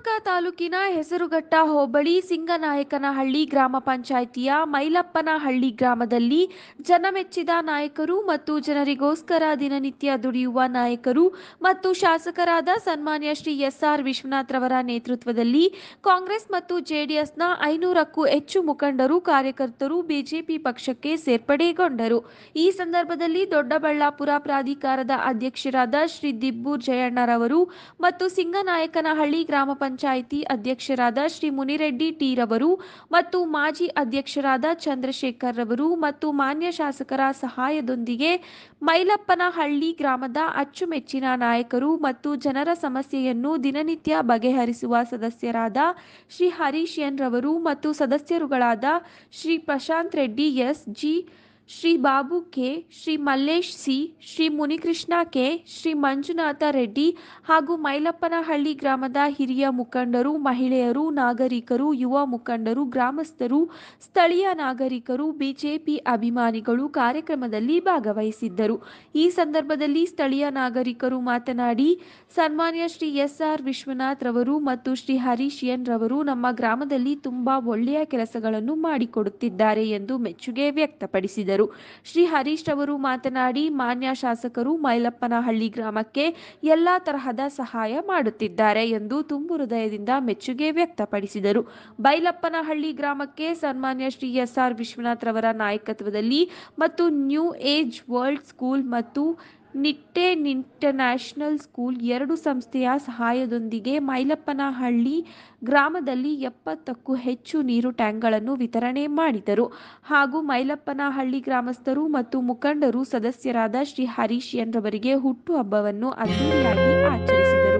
ಶಿವಮೊಗ್ಗ ತಾಲೂಕಿನ ಹೆಸರುಘಟ್ಟ ಹೋಬಳಿ ಸಿಂಗನಾಯಕನಹಳ್ಳಿ ಗ್ರಾಮ ಪಂಚಾಯಿತಿಯ ಮೈಲಪ್ಪನಹಳ್ಳಿ ಗ್ರಾಮದಲ್ಲಿ ಜನಮೆಚ್ಚಿದ ನಾಯಕರು ಮತ್ತು ಜನರಿಗೋಸ್ಕರ ದಿನನಿತ್ಯ ದುಡಿಯುವ ನಾಯಕರು ಮತ್ತು ಶಾಸಕರಾದ ಸನ್ಮಾನ್ಯ ಶ್ರೀ ಎಸ್ಆರ್ ವಿಶ್ವನಾಥ್ ರವರ ನೇತೃತ್ವದಲ್ಲಿ ಕಾಂಗ್ರೆಸ್ ಮತ್ತು ಜೆಡಿಎಸ್ನ ಐನೂರಕ್ಕೂ ಹೆಚ್ಚು ಮುಖಂಡರು ಕಾರ್ಯಕರ್ತರು ಬಿಜೆಪಿ ಪಕ್ಷಕ್ಕೆ ಸೇರ್ಪಡೆಗೊಂಡರು ಈ ಸಂದರ್ಭದಲ್ಲಿ ದೊಡ್ಡಬಳ್ಳಾಪುರ ಪ್ರಾಧಿಕಾರದ ಅಧ್ಯಕ್ಷರಾದ ಶ್ರೀ ದಿಬ್ಬೂರ್ ಜಯಣ್ಣರವರು ಮತ್ತು ಸಿಂಗನಾಯಕನಹಳ್ಳಿ ಗ್ರಾಮ ಪಂಚಾಯಿತಿ ಅಧ್ಯಕ್ಷರಾದ ಶ್ರೀ ಮುನಿರೆಡ್ಡಿ ಟಿ ರವರು ಮತ್ತು ಮಾಜಿ ಅಧ್ಯಕ್ಷರಾದ ಚಂದ್ರಶೇಖರ್ ರವರು ಮತ್ತು ಮಾನ್ಯ ಶಾಸಕರ ಸಹಾಯದೊಂದಿಗೆ ಮೈಲಪ್ಪನಹಳ್ಳಿ ಗ್ರಾಮದ ಅಚ್ಚುಮೆಚ್ಚಿನ ನಾಯಕರು ಮತ್ತು ಜನರ ಸಮಸ್ಯೆಯನ್ನು ದಿನನಿತ್ಯ ಬಗೆಹರಿಸುವ ಸದಸ್ಯರಾದ ಶ್ರೀ ಹರೀಶ್ ಎನ್ ರವರು ಮತ್ತು ಸದಸ್ಯರುಗಳಾದ Shri Prashanth Reddy S G Shri Babu K Shri Mallesh C Shri Munikrishna K Shri Manjunatha Reddy ಹಾಗೂ ಮೈಲಪ್ಪನಹಳ್ಳಿ ಗ್ರಾಮದ ಹಿರಿಯ ಮುಖಂಡರು ಮಹಿಳೆಯರು ನಾಗರಿಕರು ಯುವ ಮುಖಂಡರು ಗ್ರಾಮಸ್ಥರು ಸ್ಥಳೀಯ ನಾಗರಿಕರು ಬಿಜೆಪಿ ಅಭಿಮಾನಿಗಳು ಕಾರ್ಯಕ್ರಮದಲ್ಲಿ ಭಾಗವಹಿಸಿದ್ದರು ಈ ಸಂದರ್ಭದಲ್ಲಿ ಸ್ಥಳೀಯ ನಾಗರಿಕರು ಮಾತನಾಡಿ ಸನ್ಮಾನ್ಯ ಶ್ರೀ ಎಸ್ ಆರ್ ವಿಶ್ವನಾಥ್ ರವರು ಮತ್ತು ಶ್ರೀ ಹರೀಶ್ ಎನ್ ರವರು ನಮ್ಮ ಗ್ರಾಮದಲ್ಲಿ ತುಂಬಾ ಒಳ್ಳೆಯ ಕೆಲಸಗಳನ್ನು ಮಾಡಿಕೊಡುತ್ತಿದ್ದಾರೆ ಎಂದು ಮೆಚ್ಚುಗೆ ವ್ಯಕ್ತಪಡಿಸಿದರು ಶ್ರೀ ಹರೀಶ್ ರವರು ಮಾತನಾಡಿ ಮಾನ್ಯ ಶಾಸಕರು ಮೈಲಪ್ಪನಹಳ್ಳಿ ಗ್ರಾಮಕ್ಕೆ ಎಲ್ಲಾ ತರಹದ ಸಹಾಯ ಮಾಡುತ್ತಿದ್ದಾರೆ ಎಂದು ತುಂಬು ಹೃದಯದಿಂದ ಮೆಚ್ಚುಗೆ ವ್ಯಕ್ತಪಡಿಸಿದರು ಬೈಲಪ್ಪನಹಳ್ಳಿ ಗ್ರಾಮಕ್ಕೆ ಸನ್ಮಾನ್ಯ ಶ್ರೀ ಎಸ್ ಆರ್ ವಿಶ್ವನಾಥ್ ರವರ ನಾಯಕತ್ವದಲ್ಲಿ ಮತ್ತು ನ್ಯೂ ಏಜ್ ವರ್ಲ್ಡ್ ಸ್ಕೂಲ್ ಮತ್ತು ನಿಟ್ಟೆನ್ ಇಂಟರ್ನ್ಯಾಷನಲ್ ಸ್ಕೂಲ್ ಎರಡು ಸಂಸ್ಥೆಯ ಸಹಾಯದೊಂದಿಗೆ ಮೈಲಪ್ಪನಹಳ್ಳಿ ಗ್ರಾಮದಲ್ಲಿ ಎಪ್ಪತ್ತಕ್ಕೂ ಹೆಚ್ಚು ನೀರು ಟ್ಯಾಂಕ್ಗಳನ್ನು ವಿತರಣೆ ಮಾಡಿದರು ಹಾಗೂ ಮೈಲಪ್ಪನಹಳ್ಳಿ ಗ್ರಾಮಸ್ಥರು ಮತ್ತು ಮುಖಂಡರು ಸದಸ್ಯರಾದ ಶ್ರೀ ಹರೀಶ್ ಎನ್ ರವರಿಗೆ ಹುಟ್ಟುಹಬ್ಬವನ್ನು ಅದ್ದೂರಿಯಾಗಿ ಆಚರಿಸಿದರು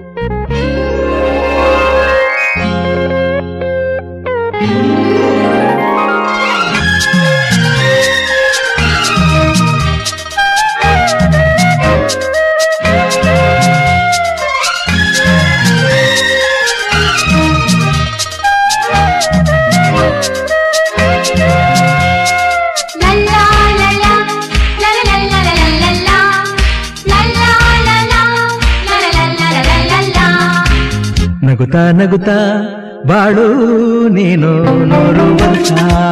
La la la la, la la la la la la la, la la la la, la la la la la la la. ನಗುತ್ತಾ ನಗುತ್ತಾ ಬಾಳು ನೀನು ನೋಡು ವರ್ಷ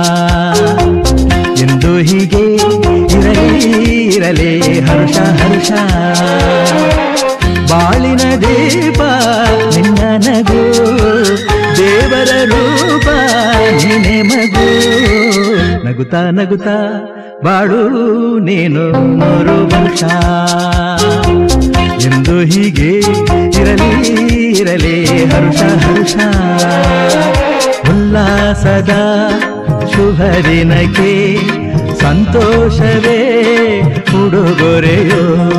ಎಂದು ಹೀಗೆ ಇರಲಿ ಇರಲಿ ಹರ್ಷ ಹರ್ಷ ಬಾಳಿನ ದೀಪ ನಿನ್ನ ನಗು ದೇವರ ರೂಪ ನೀನೆ ಮಗು ನಗುತ್ತಾ ನಗುತ್ತಾ ಬಾಳು ನೀನು ನೋರು ವರ್ಷ ಎಂದು ಹೀಗೆ ಇರಲಿ ಇರಲಿ ಹರ್ಷ ಹರ್ಷ ಉಲ್ಲಾಸದ ಶುಭ ದಿನಕ್ಕೆ ಸಂತೋಷವೇ ಉಡುಗೊರೆಯೋ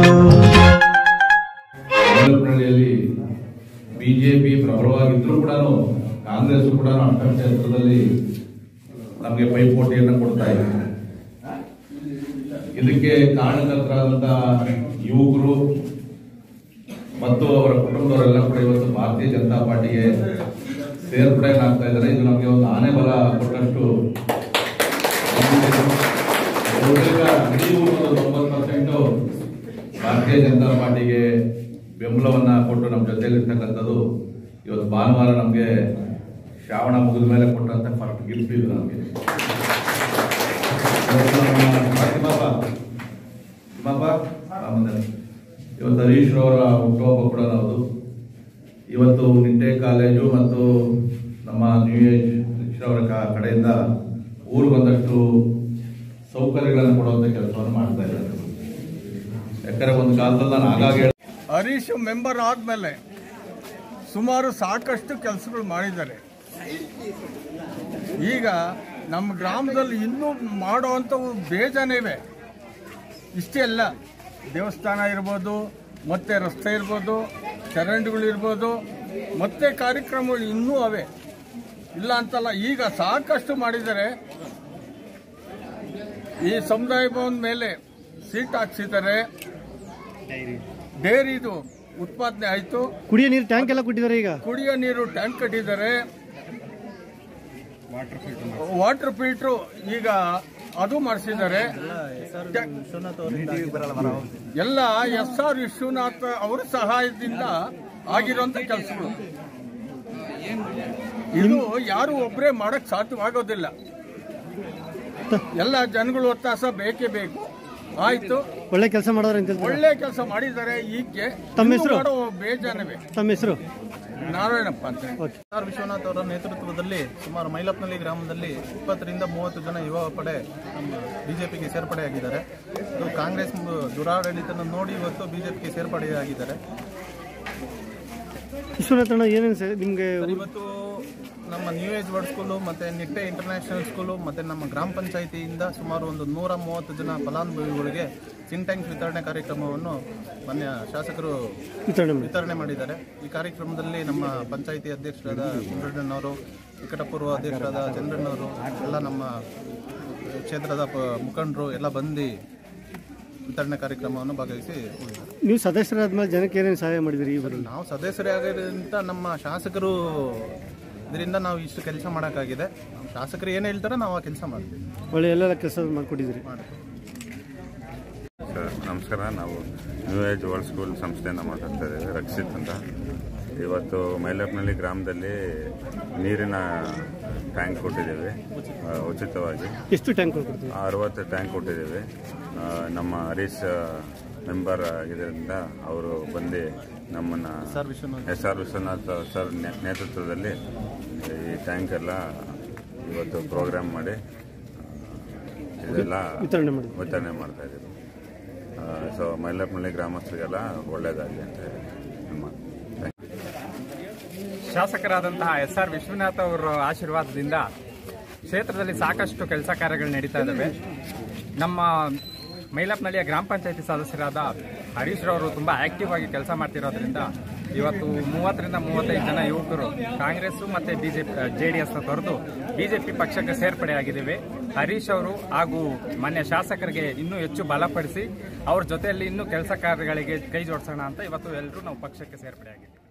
ಮೈಲಪ್ಪನಹಳ್ಳಿಯಲ್ಲಿ ಬಿಜೆಪಿ ಪ್ರಬಲವಾಗಿದ್ರೂ ಕೂಡ ಕಾಂಗ್ರೆಸ್ ಕೂಡ ಅಕ್ಕ ಕ್ಷೇತ್ರದಲ್ಲಿ ನಮಗೆ ಪೈಪೋಟಿಯನ್ನು ಕೊಡ್ತಾ ಇದೆ ಇದಕ್ಕೆ ಕಾರಣಕರ್ತರಾದಂತ ಯುವಕರು ಮತ್ತು ಅವರ ಕುಟುಂಬದವರೆಲ್ಲ ಕೂಡ ಇವತ್ತು ಭಾರತೀಯ ಜನತಾ ಪಾರ್ಟಿಗೆ ಸೇರ್ಪಡೆಗಳಾಗ್ತಾ ಇದ್ದಾರೆ ಇದು ನಮಗೆ ಒಂದು ಆನೆ ಬಲ ಕೊಟ್ಟಷ್ಟು ಬಹುತೇಕ ಇಡೀ ಊರು ತೊಂಬತ್ತು ಪರ್ಸೆಂಟ್ ಭಾರತೀಯ ಜನತಾ ಪಾರ್ಟಿಗೆ ಬೆಂಬಲವನ್ನ ಕೊಟ್ಟು ನಮ್ಮ ಜೊತೆಯಲ್ಲಿರ್ತಕ್ಕಂಥದ್ದು ಇವತ್ತು ಭಾನುವಾರ ನಮಗೆ ಶ್ರಾವಣ ಮುಗಿದ ಮೇಲೆ ಕೊಟ್ಟಂತ ಫಸ್ಟ್ ಗಿಫ್ಟ್ ಇದು ನಮಗೆ ಇವತ್ತು ನಮ್ಮ ಫಾತಿಮಾಬ, ತಿಮ್ಮಪ್ಪ, ರಾಮಂದಿರ. ಇವತ್ತು ಹರೀಶ್ ರವರ ಹುಟ್ಟುಹಬ್ಬ ಕೂಡ ಹೌದು ಇವತ್ತು ನಿಟ್ಟೆ ಕಾಲೇಜು ಮತ್ತು ನಮ್ಮ ನ್ಯೂ ಏಜ್ ಅವರ ಕಡೆಯಿಂದ ಊರಿಗೊಂದಷ್ಟು ಸೌಕರ್ಯಗಳನ್ನು ಕೊಡುವಂತ ಕೆಲಸವನ್ನು ಮಾಡ್ತಾ ಇದ್ದಾರೆ ಯಾಕಂದ್ರೆ ಒಂದು ಕಾಲದಲ್ಲಿ ನಾನು ಆಗಾಗ ಹೇಳ್- ಹರೀಶ್ ಮೆಂಬರ್ ಆದಮೇಲೆ ಸುಮಾರು ಸಾಕಷ್ಟು ಕೆಲಸಗಳು ಮಾಡಿದ್ದಾರೆ ಈಗ ನಮ್ಮ ಗ್ರಾಮದಲ್ಲಿ ಇನ್ನೂ ಮಾಡುವಂಥವು ಬೇಜಾನಿವೆ ಇಷ್ಟೇ ಅಲ್ಲ ದೇವಸ್ಥಾನ ಇರ್ಬೋದು ಮತ್ತೆ ರಸ್ತೆ ಇರ್ಬೋದು ಚರಂಡಿಗಳಿರ್ಬೋದು ಮತ್ತೆ ಕಾರ್ಯಕ್ರಮಗಳು ಇನ್ನೂ ಅವೆ ಇಲ್ಲ ಅಂತಲ್ಲ ಈಗ ಸಾಕಷ್ಟು ಮಾಡಿದ್ದಾರೆ ಈ ಸಮುದಾಯ ಭವನ ಮೇಲೆ ಸೀಟ್ ಹಾಕ್ಸಿದ್ದಾರೆ ಡೈರಿದು ಉತ್ಪಾದನೆ ಆಯಿತು ಕುಡಿಯೋ ನೀರು ಟ್ಯಾಂಕ್ ಎಲ್ಲ ಕೊಟ್ಟಿದ್ದಾರೆ ಈಗ ಕುಡಿಯೋ ನೀರು ಟ್ಯಾಂಕ್ ಕಟ್ಟಿದ್ದಾರೆ ವಾಟರ್ ಫಿಲ್ಟ್ರು ಈಗ ಅದು ಮಾಡಿಸಿದ್ದಾರೆ ಎಲ್ಲ ಎಸ್ ಆರ್ ವಿಶ್ವನಾಥ್ ಅವರ ಸಹಾಯದಿಂದ ಆಗಿರುವಂತ ಕೆಲಸಗಳು ಇದು ಯಾರು ಒಬ್ಬರೇ ಮಾಡಕ್ ಸಾಧ್ಯವಾಗೋದಿಲ್ಲ ಎಲ್ಲ ಜನಗಳು ಒತ್ತಾಸ ಬೇಕೇ ಬೇಕು ಆಯ್ತು ಒಳ್ಳೆ ಕೆಲಸ ಮಾಡೋರು ಅಂತ ಹೇಳ್ತಾರೆ ಒಳ್ಳೆ ಕೆಲಸ ಮಾಡಿದ್ದಾರೆ ಈಗ್ಗೆ ತಮ್ಮ ಇನ್ನೂ ಹೆಸರು? ಮಾಡೋ ಬೇಜಾನವೇ ತಮ್ಮ ಹೆಸರು ನಾರಾಯಣಪ್ಪ ಅಂತ ಹೇಳಿ. ಓಕೆ ಆರ್ ವಿಶ್ವನಾಥ್ ಅವರ ನೇತೃತ್ವದಲ್ಲಿ ಸುಮಾರು ಮೈಲಪ್ನಳ್ಳಿ ಗ್ರಾಮದಲ್ಲಿ ಇಪ್ಪತ್ತರಿಂದ ಮೂವತ್ತು ಜನ ಯುವ ಪಡೆ ನಮ್ಮ ಬಿಜೆಪಿಗೆ ಸೇರ್ಪಡೆಯಾಗಿದ್ದಾರೆ ಇದು ಕಾಂಗ್ರೆಸ್ ಮು- ದುರಾಡಳಿತನ ನೋಡಿ ಇವತ್ತು ಬಿಜೆಪಿಗೆ ಸೇರ್ಪಡೆಯಾಗಿದ್ದಾರೆ ವಿಶ್ವನಾಥಣ್ಣ ಏನೇನು ಸರ್ ನಿಮಗೆ ಸರ್, ಇವತ್ತು ನಮ್ಮ ನ್ಯೂ ಏಜ್ ವರ್ಡ್ ಸ್ಕೂಲು ಮತ್ತು ನಿಟ್ಟೆ ಇಂಟರ್ನ್ಯಾಷನಲ್ ಸ್ಕೂಲು ಮತ್ತು ನಮ್ಮ ಗ್ರಾಮ ಪಂಚಾಯಿತಿಯಿಂದ ಸುಮಾರು ಒಂದು ನೂರ ಮೂವತ್ತು ಜನ ಫಲಾನುಭವಿಗಳಿಗೆ ಸಿಂಟ್ಯಾಂಕ್ಸ್ ವಿತರಣೆ ಕಾರ್ಯಕ್ರಮವನ್ನು ಮಾನ್ಯ ಶಾಸಕರು ವಿತರಣೆ ಮಾಡಿ ವಿತರಣೆ ಮಾಡಿದ್ದಾರೆ ಈ ಕಾರ್ಯಕ್ರಮದಲ್ಲಿ ನಮ್ಮ ಪಂಚಾಯಿತಿ ಅಧ್ಯಕ್ಷರಾದ ಕುಂಡ್ರಣ್ಣನವರು ನಿಕಟಪೂರ್ವ ಅಧ್ಯಕ್ಷರಾದ ಚಂದ್ರಣ್ಣವರು ಎಲ್ಲ ನಮ್ಮ ಕ್ಷೇತ್ರದ ಪ- ಮುಖಂಡರು ಎಲ್ಲ ಬಂದು ವಿತರಣೆ ಕಾರ್ಯಕ್ರಮವನ್ನು ಭಾಗವಹಿಸಿ ಉಳಿದರು ನೀವು ಸದಸ್ಯರಾದ್ಮೇಲೆ ಜನಕ್ಕೆ ಏನೇನು ಸಹಾಯ ಮಾಡಿದಿರಿ ಈ ಬರಲು ನಾವು ಸದಸ್ಯರೇ ಆಗಿರೋದ್ರಿಂದ ನಮ್ಮ ಶಾಸಕರು ಇದರಿಂದ ನಾವು ಇಷ್ಟು ಕೆಲಸ ಮಾಡೋಕ್ಕಾಗಿದೆ ನಮ್ಮ ಶಾಸಕರು ಏನು ಹೇಳ್ತಾರೋ ನಾವು ಆ ಕೆಲಸ ಮಾಡ್ತೀವಿ ಒಳ್ಳೆ ಎಲ್ಲ ಕೆಲಸ ಮಾಡಿಕೊಟ್ಟಿದ್ದೀರಿ ಮಾಡ್ತೀವಿ ಸರ್ ನಮಸ್ಕಾರ ನಾವು ನ್ಯೂ ಏಜ್ ವರ್ಲ್ಡ್ ಸ್ಕೂಲ್ ಸಂಸ್ಥೆಯಿಂದ ಮಾತಾಡ್ತಾ ಇದ್ದೇವೆ ರಕ್ಷಿತ್ ಅಂತ ಇವತ್ತು ಮೈಲಪ್ನಳ್ಳಿ ಗ್ರಾಮದಲ್ಲಿ ನೀರಿನ ಟ್ಯಾಂಕ್ ಕೊಟ್ಟಿದ್ದೇವೆ ಆ, ಉಚಿತವಾಗಿ ಎಷ್ಟು ಟ್ಯಾಂಕ್ ಕೊಡ್ತೀವಿ ಅರವತ್ತು ಟ್ಯಾಂಕ್ ಕೊಟ್ಟಿದ್ದೇವೆ ಆ, ನಮ್ಮ ಹರೀಶ್ ಮೆಂಬರ್ ಆಗಿದ್ದರಿಂದ ಅವರು ಬಂದು ನಮ್ಮನ್ನು sir Vishwanath S R Vishwanath sir ನೇ- ನೇತೃತ್ವದಲ್ಲಿ ಈ ಟ್ಯಾಂಕ್ ಎಲ್ಲ ಇವತ್ತು ಪ್ರೋಗ್ರಾಮ್ ಮಾಡಿ ಆ, ಇದೆಲ್ಲ ವಿತರಣೆ ಮಾಡಿ ವಿತರಣೆ ಮಾಡ್ತಾ ಇದ್ದೀವಿ ಸೊ ಮೈಲಪ್ಪನಹಳ್ಳಿ ಗ್ರಾಮಸ್ಥರಿಗೆಲ್ಲ ಒಳ್ಳೇದಾಗಲಿ ಅಂತ ಹೇಳಿ ನಮ್ಮ ಥ್ಯಾಂಕ್ ಯು ಶಾಸಕರಾದಂತಹ ಎಸ್ ಆರ್ ವಿಶ್ವನಾಥ್ ಅವರ ಆಶೀರ್ವಾದದಿಂದ ಕ್ಷೇತ್ರದಲ್ಲಿ ಸಾಕಷ್ಟು ಕೆಲಸ ಕಾರ್ಯಗಳು ನಡೀತಾ ಇದ್ದಾವೆ ನಮ್ಮ ಮೈಲಪ್ನಳ್ಳಿಯ ಗ್ರಾಮ ಪಂಚಾಯತಿ ಸದಸ್ಯರಾದ ಹರೀಶ್ ರವರು ತುಂಬಾ ಆಕ್ಟಿವ್ ಆಗಿ ಕೆಲಸ ಮಾಡ್ತಿರೋದ್ರಿಂದ ಇವತ್ತು ಮೂವತ್ತರಿಂದ ಮೂವತ್ತೈದು ಜನ ಯುವಕರು ಕಾಂಗ್ರೆಸ್ ಮತ್ತೆ ಬಿಜೆಪಿ ಜೆಡಿಎಸ್ ತೊರೆದು ಬಿಜೆಪಿ ಪಕ್ಷಕ್ಕೆ ಸೇರ್ಪಡೆಯಾಗಿದ್ದೇವೆ ಹರೀಶ್ ಅವರು ಹಾಗೂ ಮಾನ್ಯ ಶಾಸಕರಿಗೆ ಇನ್ನೂ ಹೆಚ್ಚು ಬಲಪಡಿಸಿ ಅವ್ರ ಜೊತೆಯಲ್ಲಿ ಇನ್ನೂ ಕೆಲಸ ಕಾರ್ಯಗಳಿಗೆ ಕೈ ಜೋಡಿಸೋಣ ಅಂತ ಇವತ್ತು ಎಲ್ಲರೂ ನಾವು ಪಕ್ಷಕ್ಕೆ ಸೇರ್ಪಡೆಯಾಗಿದ್ದೀವಿ